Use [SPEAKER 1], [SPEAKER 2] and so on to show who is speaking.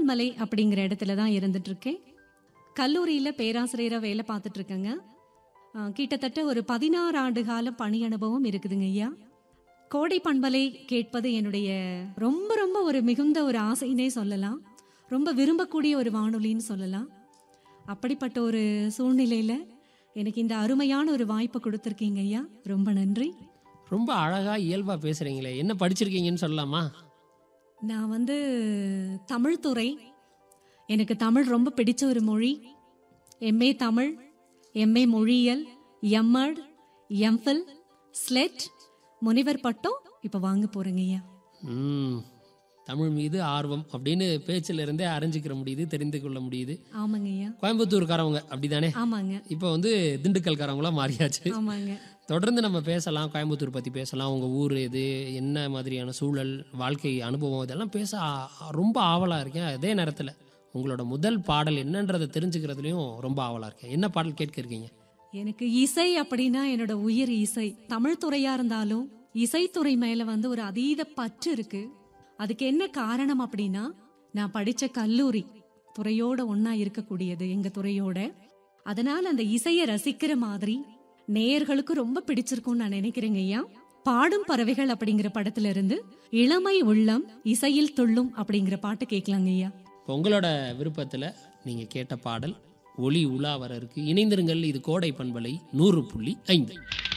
[SPEAKER 1] திருவண்ணாமலை அப்படிங்கிற இடத்துல தான் இருந்துட்டு இருக்கேன் கல்லூரியில் பேராசிரியராக வேலை பார்த்துட்டு இருக்கேங்க ஆ, கிட்டத்தட்ட ஒரு பதினாறு ஆண்டு காலம் பணி அனுபவம் இருக்குதுங்க ஐயா கோடை பண்பலை கேட்பது என்னுடைய ரொம்ப ரொம்ப ஒரு மிகுந்த ஒரு ஆசைன்னே சொல்லலாம் ரொம்ப விரும்பக்கூடிய ஒரு வானொலின்னு சொல்லலாம் அப்படிப்பட்ட ஒரு சூழ்நிலையில் எனக்கு இந்த அருமையான ஒரு வாய்ப்பை கொடுத்துருக்கீங்க ஐயா ரொம்ப நன்றி
[SPEAKER 2] ரொம்ப அழகா இயல்பா பேசுறீங்களே என்ன படிச்சிருக்கீங்கன்னு சொல்லலாமா
[SPEAKER 1] நான் வந்து தமிழ் துறை எனக்கு தமிழ் ரொம்ப பிடிச்ச ஒரு மொழி எம்ஏ தமிழ் எம்ஏ மொழியியல் எம்எட் எம்ஃபில் ஸ்லெட் முனிவர் பட்டம் இப்போ வாங்க போறேங்க ஐயா
[SPEAKER 2] ம் தமிழ் மீது ஆர்வம் அப்படின்னு பேச்சில் இருந்தே அறிஞ்சிக்கிற முடியுது தெரிந்து கொள்ள முடியுது
[SPEAKER 1] ஆமாங்க ஐயா
[SPEAKER 2] கோயம்புத்தூர்காரவங்க அப்படிதானே
[SPEAKER 1] ஆமாங்க
[SPEAKER 2] இப்போ வந்து திண்டுக்கல்காரவங்களா மாறியாச்சு
[SPEAKER 1] ஆமாங்க
[SPEAKER 2] தொடர்ந்து நம்ம பேசலாம் கோயம்புத்தூர் பற்றி பேசலாம் உங்கள் ஊர் இது என்ன மாதிரியான சூழல் வாழ்க்கை அனுபவம் இதெல்லாம் பேச ஆ- ரொம்ப ஆவலாக இருக்கேன் அதே நேரத்தில் உங்களோட முதல் பாடல் என்னன்றதை தெரிஞ்சுக்கிறதுலையும் ரொம்ப ஆவலாக இருக்கேன் என்ன பாடல் கேட்க இருக்கீங்க
[SPEAKER 1] எனக்கு இசை அப்படின்னா என்னோட உயிர் இசை தமிழ் துறையா இருந்தாலும் இசைத்துறை மேல வந்து ஒரு அதீத பற்று இருக்கு அதுக்கு என்ன காரணம் அப்படின்னா நான் படிச்ச கல்லூரி துறையோட ஒண்ணா இருக்கக்கூடியது எங்க துறையோட அதனால அந்த இசையை ரசிக்கிற மாதிரி நேயர்களுக்கு ரொம்ப பிடிச்சிருக்கும்னு நான் நினைக்கிறேங்க ஐயா பாடும் பறவைகள் அப்படிங்கிற படத்துல இருந்து இளமை உள்ளம் இசையில் துள்ளும் அப்படிங்கிற பாட்டு கேட்கலாங்க ஐயா
[SPEAKER 2] இப்போ உங்களோட விருப்பத்தில் நீங்கள் கேட்ட பாடல் ஒளி உலா வர இருக்கு இணைந்திருங்கள் இது கோடை பண்பலை நூறு புள்ளி ஐந்து